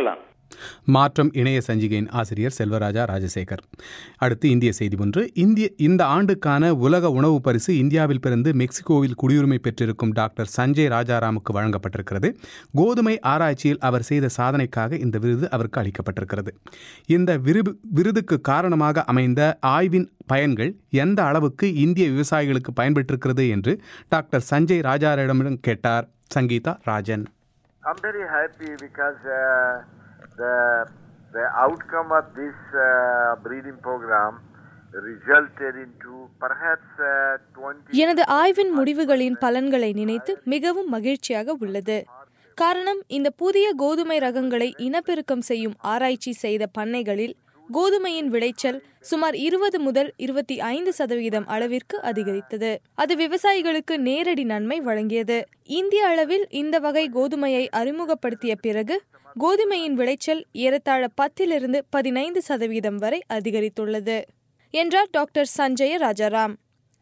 Speaker 1: மாற்றம் இணைய சஞ்சிகையின் ஆசிரியர் செல்வராஜா ராஜசேகர் அடுத்து இந்திய செய்தி ஒன்று இந்திய இந்த ஆண்டுக்கான உலக உணவு பரிசு இந்தியாவில் பிறந்து மெக்சிகோவில் குடியுரிமை பெற்றிருக்கும் டாக்டர் சஞ்சய் ராஜாராமுக்கு வழங்கப்பட்டிருக்கிறது கோதுமை ஆராய்ச்சியில் அவர் செய்த சாதனைக்காக இந்த விருது அவருக்கு அளிக்கப்பட்டிருக்கிறது இந்த விருது விருதுக்கு காரணமாக அமைந்த ஆய்வின் பயன்கள் எந்த அளவுக்கு இந்திய விவசாயிகளுக்கு பயன்பட்டிருக்கிறது என்று டாக்டர் சஞ்சய் ராஜாரிடம் கேட்டார் Sangeetha Rajan
Speaker 12: I'm very happy because uh, the the outcome of this uh, breeding program resulted into perhaps uh, 20
Speaker 13: எனது ஆய்வின் முடிவுகளின் பலன்களை நினைத்து மிகவும் மகிழ்ச்சியாக உள்ளது காரணம் இந்த புதிய கோதுமை ரகங்களை இனப்பெருக்கம் செய்யும் ஆராய்ச்சி செய்த பண்ணைகளில் கோதுமையின் விளைச்சல் சுமார் இருபது முதல் இருபத்தி ஐந்து சதவீதம் அளவிற்கு அதிகரித்தது அது விவசாயிகளுக்கு நேரடி நன்மை வழங்கியது இந்திய அளவில் இந்த வகை கோதுமையை அறிமுகப்படுத்திய பிறகு கோதுமையின் விளைச்சல் ஏறத்தாழ பத்திலிருந்து பதினைந்து சதவீதம் வரை அதிகரித்துள்ளது என்றார் டாக்டர் சஞ்சய ராஜாராம்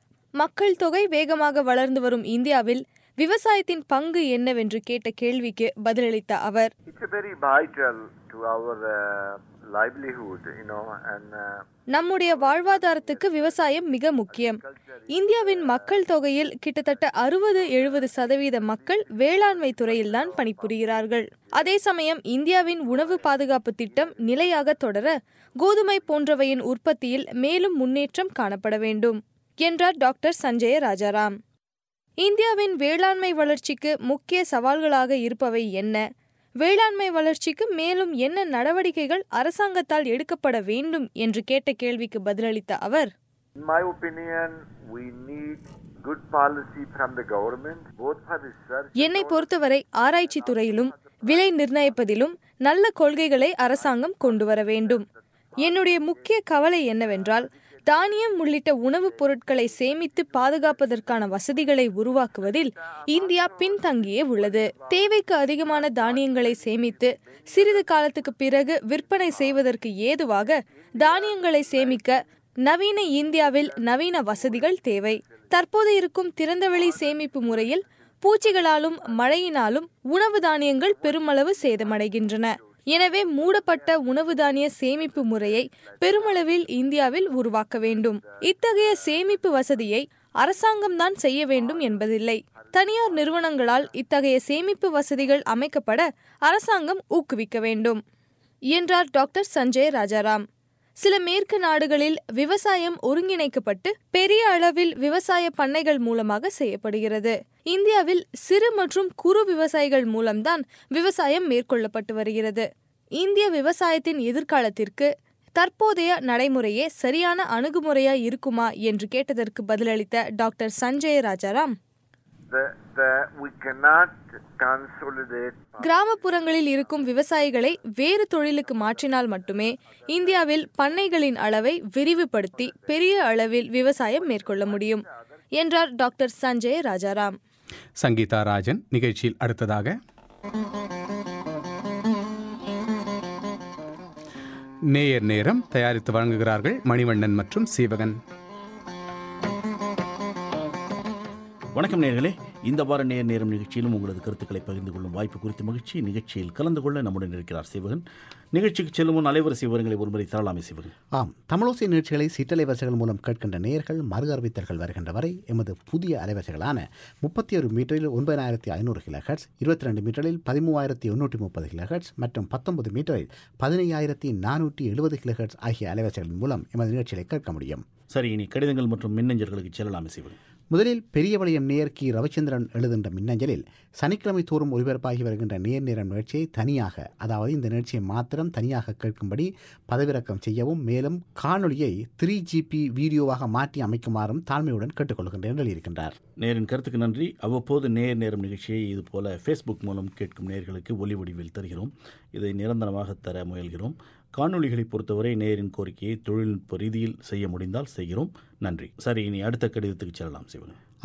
Speaker 13: மக்கள் தொகை வேகமாக வளர்ந்து வரும் இந்தியாவில் விவசாயத்தின் பங்கு என்னவென்று கேட்ட கேள்விக்கு பதிலளித்த அவர்
Speaker 12: it's very vital to our uh, livelihood you know and uh,
Speaker 13: நம்முடைய வாழ்வாதாரத்துக்கு விவசாயம் மிக முக்கியம் இந்தியாவின் மக்கள் தொகையில் கிட்டத்தட்ட அறுபது எழுபது சதவீத மக்கள் வேளாண்மை துறையில்தான் பணிபுரிகிறார்கள் அதே சமயம் இந்தியாவின் உணவு பாதுகாப்பு திட்டம் நிலையாக தொடர கோதுமை போன்றவையின் உற்பத்தியில் மேலும் முன்னேற்றம் காணப்பட வேண்டும் என்றார் டாக்டர் சஞ்சய ராஜாராம் இந்தியாவின் வேளாண்மை வளர்ச்சிக்கு முக்கிய சவால்களாக இருப்பவை என்ன வேளாண்மை வளர்ச்சிக்கு மேலும் என்ன நடவடிக்கைகள் அரசாங்கத்தால் எடுக்கப்பட வேண்டும் என்று கேட்ட கேள்விக்கு பதிலளித்த அவர்
Speaker 12: in my opinion we need good policy from the government both for research
Speaker 13: என்னை பொறுத்தவரை ஆராய்ச்சி துறையிலும் விலை நிர்ணயிப்பதிலும் நல்ல கொள்கைகளை அரசாங்கம் கொண்டு வர வேண்டும் என்னுடைய முக்கிய கவலை என்னவென்றால் தானியம் உள்ளிட்ட உணவுப் பொருட்களை சேமித்து பாதுகாப்பதற்கான வசதிகளை உருவாக்குவதில் இந்தியா பின்தங்கியே உள்ளது தேவைக்கு அதிகமான தானியங்களை சேமித்து சிறிது காலத்துக்கு பிறகு விற்பனை செய்வதற்கு ஏதுவாக தானியங்களை சேமிக்க நவீன இந்தியாவில் நவீன வசதிகள் தேவை தற்போது இருக்கும் திறந்தவெளி சேமிப்பு முறையில் பூச்சிகளாலும் மழையினாலும் உணவு தானியங்கள் பெருமளவு சேதமடைகின்றன எனவே மூடப்பட்ட உணவு தானிய சேமிப்பு முறையை பெருமளவில் இந்தியாவில் உருவாக்க வேண்டும் இத்தகைய சேமிப்பு வசதியை அரசாங்கம்தான் செய்ய வேண்டும் என்பதில்லை தனியார் நிறுவனங்களால் இத்தகைய சேமிப்பு வசதிகள் அமைக்கப்பட அரசாங்கம் ஊக்குவிக்க வேண்டும் என்றார் டாக்டர் சஞ்சய் ராஜாராம் சில மேற்கு நாடுகளில் விவசாயம் ஒருங்கிணைக்கப்பட்டு பெரிய அளவில் விவசாய பண்ணைகள் மூலமாக செய்யப்படுகிறது இந்தியாவில் சிறு மற்றும் குறு விவசாயிகள் மூலம்தான் விவசாயம் மேற்கொள்ளப்பட்டு வருகிறது இந்திய விவசாயத்தின் எதிர்காலத்திற்கு தற்போதைய நடைமுறையே சரியான அணுகுமுறையா இருக்குமா என்று கேட்டதற்கு பதிலளித்த doctor Sanjay Rajaram
Speaker 12: the, the, we cannot consolidate
Speaker 13: கிராமப்புறங்களில் இருக்கும் விவசாயிகளை வேறு தொழிலுக்கு மாற்றினால் மட்டுமே இந்தியாவில் பண்ணைகளின் அளவை விரிவுபடுத்தி பெரிய அளவில் விவசாயம் மேற்கொள்ள முடியும் என்றார் டாக்டர் சஞ்சய் ராஜாராம்
Speaker 1: சங்கீதா ராஜன் நிகழ்ச்சியில் அடுத்ததாக நேயர் நேரம் தயாரித்து வழங்குகிறார்கள் மணிவண்ணன் மற்றும் சீவகன்
Speaker 14: வணக்கம் நேர்களே இந்த வார நேர் நேரம் நிகழ்ச்சியிலும் உங்களது கருத்துக்களை பகிர்ந்து கொள்ளும் வாய்ப்பு குறித்த மகிழ்ச்சி நிகழ்ச்சியில் கலந்து கொள்ள நம்முடன் இருக்கிறார் சிவகன் நிகழ்ச்சிக்கு செல்லும் முன் அலைவரிசை விவரங்களை ஒருமுறை தரலாமே சிவகன்
Speaker 5: ஆம் தமிழோசை நிகழ்ச்சிகளை சிற்றலைவரிசைகள் மூலம் கேட்கின்ற நேயர்கள் மறு அறிவித்தல்கள் வருகின்ற வரை எமது புதிய அலைவரிசைகளான முப்பத்தி ஒரு மீட்டரில் ஒன்பதாயிரத்தி ஐநூறு கிலோஹெட்ஸ் இருபத்தி ரெண்டு மீட்டரில் பதிமூவாயிரத்தி எண்ணூற்றி முப்பது கிலோஹெட்ஸ் மற்றும் பத்தொன்பது மீட்டரில் பதினையாயிரத்தி நானூற்றி எழுபது கிலோஹெட்ஸ் ஆகிய அலைவரிசைகளின் மூலம் எமது நிகழ்ச்சிகளை கேட்க முடியும்
Speaker 14: சரி இனி கடிதங்கள் மற்றும் மின்னஞ்சல்களுக்கு செல்லலாமே சிவகன்
Speaker 5: முதலில் பெரிய வளையம் நேர் கி ரவிச்சந்திரன் எழுதுகின்ற மின்னஞ்சலில் சனிக்கிழமை தோறும் ஒலிபரப்பாகி வருகின்ற நேர் நேரம் நிகழ்ச்சியை தனியாக அதாவது இந்த நிகழ்ச்சியை மாத்திரம் தனியாக கேட்கும்படி பதவிறக்கம் செய்யவும் மேலும் காணொலியை த்ரீ ஜிபி வீடியோவாக மாற்றி அமைக்குமாறும் தாழ்மையுடன் கேட்டுக்கொள்கின்றேன் என்று எழுதியிருக்கின்றார்
Speaker 14: நேரின் கருத்துக்கு நன்றி அவ்வப்போது நேர் நேரம் நிகழ்ச்சியை இதுபோல ஃபேஸ்புக் மூலம் கேட்கும் நேர்களுக்கு ஒலி வடிவில் தருகிறோம் இதை நிரந்தரமாக தர முயல்கிறோம் காணொளிகளை பொறுத்தவரை நேரின் கோரிக்கையை தொழில்நுட்ப ரீதியில் செய்ய முடிந்தால் செய்கிறோம் நன்றி சரி இனி அடுத்த கடிதத்துக்கு செல்லலாம் சிவன்
Speaker 5: ஆம்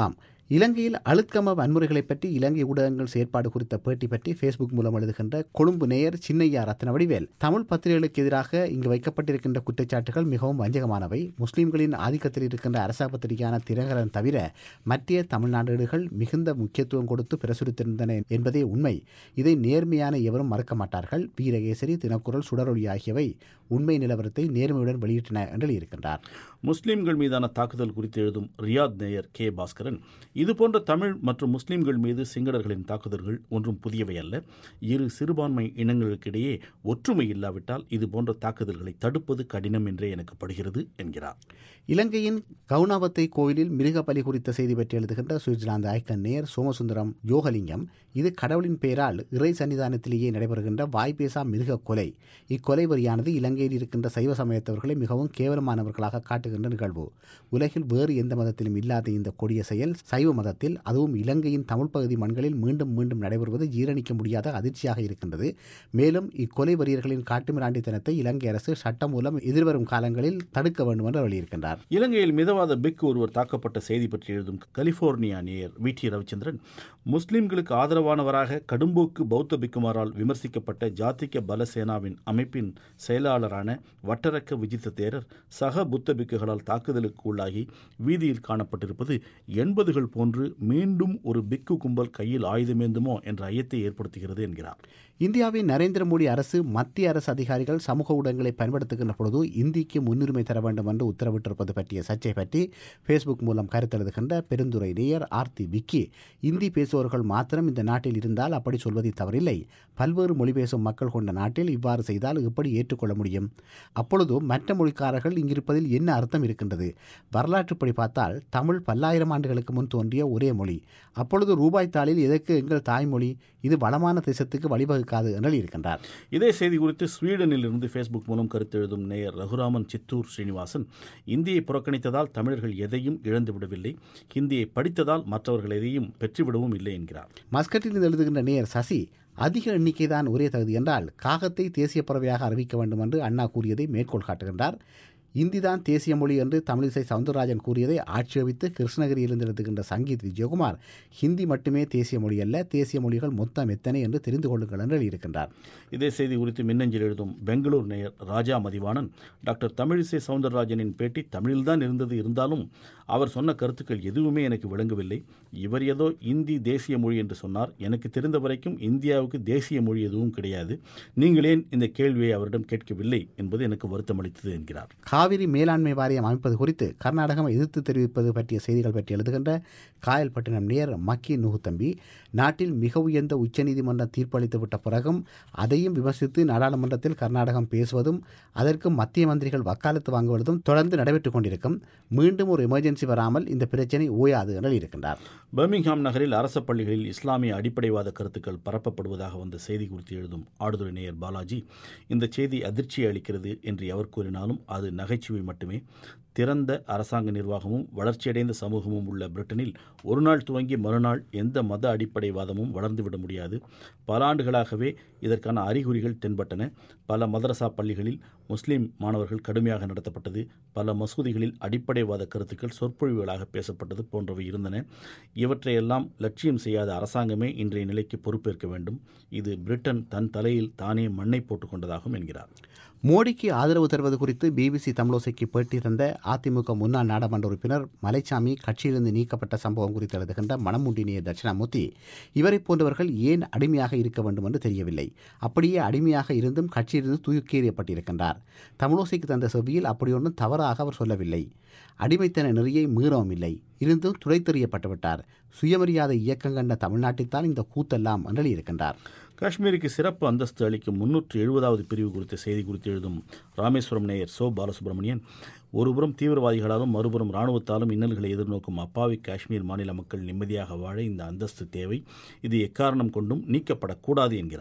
Speaker 5: இலங்கையில் அழுத்கம வன்முறைகளை பற்றி இலங்கை ஊடகங்கள் செயற்பாடு குறித்த பேட்டி பற்றி ஃபேஸ்புக் மூலம் எழுதுகின்ற கொழும்பு நேயர் சின்னையா ரத்ன வடிவேல் தமிழ் பத்திரிகைகளுக்கு எதிராக இங்கு வைக்கப்பட்டிருக்கின்ற குற்றச்சாட்டுகள் மிகவும் வஞ்சகமானவை முஸ்லிம்களின் ஆதிக்கத்தில் இருக்கின்ற அரச பத்திரிகையான தினகரன் தவிர மற்ற தமிழ்நாடுகள் மிகுந்த முக்கியத்துவம் கொடுத்து பிரசுரித்திருந்தன என்பதே உண்மை இதை நேர்மையான எவரும் மறக்க மாட்டார்கள் வீரகேசரி தினக்குரல் சுடரொளி ஆகியவை உண்மை நிலவரத்தை நேர்மையுடன் வெளியிட்டன என்று எழுதியிருக்கின்றார்
Speaker 14: முஸ்லிம்கள் மீதான தாக்குதல் குறித்து எழுதும் ரியாத் நேயர் கே பாஸ்கரன் இதுபோன்ற தமிழ் மற்றும் முஸ்லிம்கள் மீது சிங்களர்களின் தாக்குதல்கள் ஒன்றும் புதியவை அல்ல இரு சிறுபான்மை இனங்களுக்கிடையே ஒற்றுமை இல்லாவிட்டால் இதுபோன்ற தாக்குதல்களை தடுப்பது கடினம் என்றே எனக்கு படுகிறது என்கிறார்
Speaker 5: இலங்கையின் கவுனாவத்தை கோயிலில் மிருக பலி குறித்த செய்தி பற்றி எழுதுகின்ற சுவிட்சர்லாந்து ஐக்கன் நேர் சோமசுந்தரம் யோகலிங்கம் இது கடவுளின் பெயரால் இறை சன்னிதானத்திலேயே நடைபெறுகின்ற வாய்ப்பேசா மிருக கொலை இக்கொலை வரியானது இலங்கையில் இருக்கின்ற சைவ சமயத்தவர்களை மிகவும் கேவலமானவர்களாக காட்டுகின்ற நிகழ்வு உலகில் வேறு எந்த மதத்திலும் இல்லாத இந்த கொடிய செயல் சைவ மதத்தில் அதுவும் இலங்கையின் தமிழ் பகுதி மண்களில் மீண்டும் மீண்டும் நடைபெறுவது ஜீரணிக்க முடியாத அதிர்ச்சியாக இருக்கின்றது மேலும் இக்கொலை வரியர்களின் காட்டுமிராண்டித்தனத்தை இலங்கை அரசு சட்டம் மூலம் எதிர்வரும் காலங்களில் தடுக்க வேண்டும் என்று வெளியிருக்கின்றார்
Speaker 14: இலங்கையில் மிதவாத பிக் ஒருவர் தாக்கப்பட்ட செய்தி பற்றி எழுதும் கலிபோர்னியா நேயர் வி டி ரவிச்சந்திரன் முஸ்லிம்களுக்கு ஆதரவானவராக கடும்போக்கு பௌத்த பிக்குமாரால் விமர்சிக்கப்பட்ட ஜாத்திக பலசேனாவின் அமைப்பின் செயலாளரான வட்டரக்க விஜித்த தேரர் சக புத்த பிக்குகளால் தாக்குதலுக்கு உள்ளாகி வீதியில் காணப்பட்டிருப்பது எண்பதுகள் போன்று மீண்டும் ஒரு பிக்கு கும்பல் கையில் ஆயுதமேந்துமோ என்ற ஐயத்தை ஏற்படுத்துகிறது என்கிறார்
Speaker 5: இந்தியாவின் நரேந்திர மோடி அரசு மத்திய அரசு அதிகாரிகள் சமூக ஊடகங்களை பயன்படுத்துகின்ற பொழுது இந்திக்கு முன்னுரிமை தர வேண்டும் என்று உத்தரவிட்டிருப்பது பற்றிய சர்ச்சை பற்றி ஃபேஸ்புக் மூலம் கருத்தெழுதுகின்ற பெருந்துறை நேயர் ஆர்த்தி விக்கி இந்தி பேசுபவர்கள் மாத்திரம் இந்த நாட்டில் இருந்தால் அப்படி சொல்வதை தவறில்லை பல்வேறு மொழி பேசும் மக்கள் கொண்ட நாட்டில் இவ்வாறு செய்தால் எப்படி ஏற்றுக்கொள்ள முடியும் அப்பொழுது மற்ற மொழிக்காரர்கள் இங்கிருப்பதில் என்ன அர்த்தம் இருக்கின்றது வரலாற்றுப்படி பார்த்தால் தமிழ் பல்லாயிரம் ஆண்டுகளுக்கு முன் தோன்றிய ஒரே மொழி அப்பொழுது ரூபாய் தாளில் எதற்கு எங்கள் தாய்மொழி இது வளமான தேசத்துக்கு வழிவகுக்காது என்று இருக்கின்றார்
Speaker 14: இதே செய்தி குறித்து ஸ்வீடனில் இருந்து ஃபேஸ்புக் மூலம் கருத்து எழுதும் நேயர் ரகுராமன் சித்தூர் ஸ்ரீனிவாசன் இந்தியை புறக்கணித்ததால் தமிழர்கள் எதையும் இழந்துவிடவில்லை ஹிந்தியை படித்ததால் மற்றவர்கள் எதையும் பெற்றுவிடவும் இல்லை என்கிறார்
Speaker 5: மஸ்கட்டில் எழுதுகின்ற நேயர் சசி அதிக எண்ணிக்கைதான் ஒரே தகுதி என்றால் காகத்தை தேசிய பறவையாக அறிவிக்க வேண்டும் என்று அண்ணா கூறியதை மேற்கோள் காட்டுகின்றார் இந்திதான் தேசிய மொழி என்று தமிழிசை சவுந்தரராஜன் கூறியதை ஆட்சேபித்து கிருஷ்ணகிரியிலிருந்து எழுதுகின்ற சங்கீத் விஜயகுமார் ஹிந்தி மட்டுமே தேசிய மொழி அல்ல தேசிய மொழிகள் மொத்தம் எத்தனை என்று தெரிந்து கொள்ளுங்கள் என்று எழுதியிருக்கின்றார்
Speaker 14: இதே செய்தி குறித்து மின்னஞ்சல் எழுதும் பெங்களூர் நேயர் ராஜா மதிவாணன் டாக்டர் தமிழிசை சவுந்தரராஜனின் பேட்டி தமிழில்தான் இருந்தது இருந்தாலும் அவர் சொன்ன கருத்துக்கள் எதுவுமே எனக்கு விளங்கவில்லை இவர் ஏதோ இந்தி தேசிய மொழி என்று சொன்னார் எனக்கு தெரிந்த வரைக்கும் இந்தியாவுக்கு தேசிய மொழி எதுவும் கிடையாது நீங்கள் ஏன் இந்த கேள்வியை அவரிடம் கேட்கவில்லை என்பது எனக்கு வருத்தம் அளித்தது என்கிறார்
Speaker 5: காவிரி மேலாண்மை வாரியம் அமைப்பது குறித்து கர்நாடகம் எதிர்த்து தெரிவிப்பது பற்றிய செய்திகள் பற்றி எழுதுகின்ற காயல்பட்டினம் நேர் மக்கி நுகுத்தம்பி நாட்டில் மிக உயர்ந்த உச்சநீதிமன்றம் தீர்ப்பளித்து விட்ட பிறகும் அதையும் விமர்சித்து நாடாளுமன்றத்தில் கர்நாடகம் பேசுவதும் அதற்கு மத்திய மந்திரிகள் வக்காலத்து வாங்குவதும் தொடர்ந்து நடைபெற்றுக் கொண்டிருக்கும் மீண்டும் ஒரு எமர்ஜென்சி வராமல் இந்த பிரச்சனை ஓயாது என்று இருக்கின்றார்
Speaker 14: பர்மிங்ஹாம் நகரில் அரச பள்ளிகளில் இஸ்லாமிய அடிப்படைவாத கருத்துக்கள் பரப்பப்படுவதாக வந்த செய்தி குறித்து எழுதும் ஆடுதுறை நேயர் பாலாஜி இந்த செய்தி அதிர்ச்சியை அளிக்கிறது என்று எவர் கூறினாலும் அது நகைச்சுவை மட்டுமே திறந்த அரசாங்க நிர்வாகமும் வளர்ச்சியடைந்த சமூகமும் உள்ள பிரிட்டனில் ஒரு நாள் துவங்கி மறுநாள் எந்த மத அடிப்படைவாதமும் வளர்ந்துவிட முடியாது பல ஆண்டுகளாகவே இதற்கான அறிகுறிகள் தென்பட்டன பல மதரசா பள்ளிகளில் முஸ்லிம் மாணவர்கள் கடுமையாக நடத்தப்பட்டது பல மசூதிகளில் அடிப்படைவாத கருத்துக்கள் சொற்பொழிவுகளாக பேசப்பட்டது போன்றவை இருந்தன இவற்றையெல்லாம் லட்சியம் செய்யாத அரசாங்கமே இன்றைய நிலைக்கு பொறுப்பேற்க வேண்டும் இது பிரிட்டன் தன் தலையில் தானே மண்ணை போட்டுக்கொண்டதாகும் என்கிறார்
Speaker 5: மோடிக்கு ஆதரவு தருவது குறித்து பிபிசி தமிழோசைக்கு பேட்டி தந்த அதிமுக முன்னாள் நாடாளுமன்ற உறுப்பினர் மலைச்சாமி கட்சியிலிருந்து நீக்கப்பட்ட சம்பவம் குறித்து எழுதுகின்ற மணமுண்டினிய தட்சிணாமூர்த்தி இவரை போன்றவர்கள் ஏன் அடிமையாக இருக்க வேண்டும் என்று தெரியவில்லை அப்படியே அடிமையாக இருந்தும் கட்சியிலிருந்து தூக்கி எறியப்பட்டிருக்கின்றார் தமிழோசைக்கு தந்த செவ்வியில் அப்படியொன்றும் தவறாக அவர் சொல்லவில்லை அடிமைத்தன நெறியை மீறவும் இல்லை இருந்தும் துடைத்தெறியப்பட்டு விட்டார் சுயமரியாதை இயக்கம் கண்ட தமிழ்நாட்டில்தான் இந்த கூத்தெல்லாம் என்று இருக்கின்றார்
Speaker 14: காஷ்மீருக்கு சிறப்பு அந்தஸ்து அளிக்கும் முன்னூற்று எழுபதாவது பிரிவு குறித்த செய்தி குறித்து எழுதும் ராமேஸ்வரம் நேயர் சோ பாலசுப்ரமணியன் ஒருபுறம் தீவிரவாதிகளாலும் மறுபுறம் இராணுவத்தாலும் இன்னல்களை எதிர்நோக்கும் அப்பாவி காஷ்மீர் மாநில மக்கள் நிம்மதியாக வாழ இந்த அந்தஸ்து தேவை இது எக்காரணம் கொண்டும் நீக்கப்படக்கூடாது என்கிறார்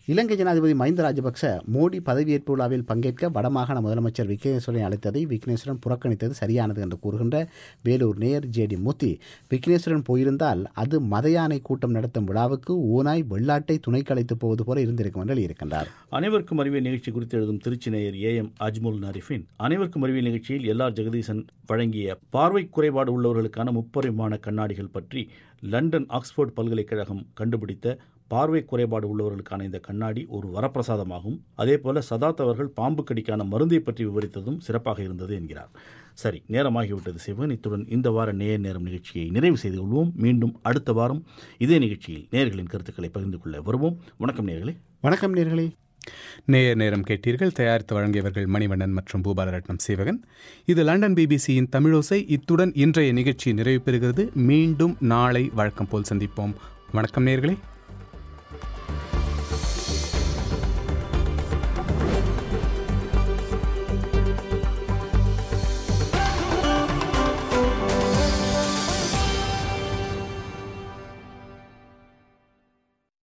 Speaker 5: இலங்கை ஜனாதிபதி மஹிந்த ராஜபக்ச மோடி பதவியேற்பு விழாவில் பங்கேற்க வடமாகாண முதலமைச்சர் விக்னேஸ்வரனை அழைத்ததை விக்னேஸ்வரன் புறக்கணித்தது சரியானது என்று கூறுகின்ற வேலூர் நேயர் ஜே டி மூர்த்தி விக்னேஸ்வரன் போயிருந்தால் அது மதயானை கூட்டம் நடத்தும் விழாவுக்கு ஓனாய் வெள்ளாட்டை துணை கலைத்து போவது போல இருந்திருக்கும் என்று எழுதியிருக்கின்றார்
Speaker 14: அனைவருக்கும் அறிவியல் நிகழ்ச்சி குறித்து எழுதும் திருச்சி நேயர் ஏ எம் அஜ்முல் நரிஃபின் அனைவருக்கும் அறிவியல் நிகழ்ச்சியில் எல்ஆர் ஜெகதீசன் வழங்கிய பார்வை குறைபாடு உள்ளவர்களுக்கான முப்பரிமாண கண்ணாடிகள் பற்றி லண்டன் ஆக்ஸ்போர்ட் பல்கலைக்கழகம் கண்டுபிடித்த பார்வை குறைபாடு உள்ளவர்களுக்கான இந்த கண்ணாடி ஒரு வரப்பிரசாதமாகும் அதேபோல சதாத் அவர்கள் பாம்பு கடிக்கான மருந்தை பற்றி விவரித்ததும் சிறப்பாக இருந்தது என்கிறார் சரி நேரமாகிவிட்டது சிவன் இத்துடன் இந்த வார நேர் நேரம் நிகழ்ச்சியை நிறைவு செய்து கொள்வோம் மீண்டும் அடுத்த வாரம் இதே நிகழ்ச்சியில் நேர்களின் கருத்துக்களை பகிர்ந்து கொள்ள வருவோம் வணக்கம் நேர்களே
Speaker 5: வணக்கம் நேர்களே
Speaker 1: நேயர் நேரம் கேட்டீர்கள் தயாரித்து வழங்கியவர்கள் மணிவண்ணன் மற்றும் பூபாலரட்னம் சேவகன் இது லண்டன் பிபிசியின் தமிழோசை இத்துடன் இன்றைய நிகழ்ச்சி நிறைவு பெறுகிறது மீண்டும் நாளை வழக்கம் போல் சந்திப்போம் வணக்கம் நேர்களே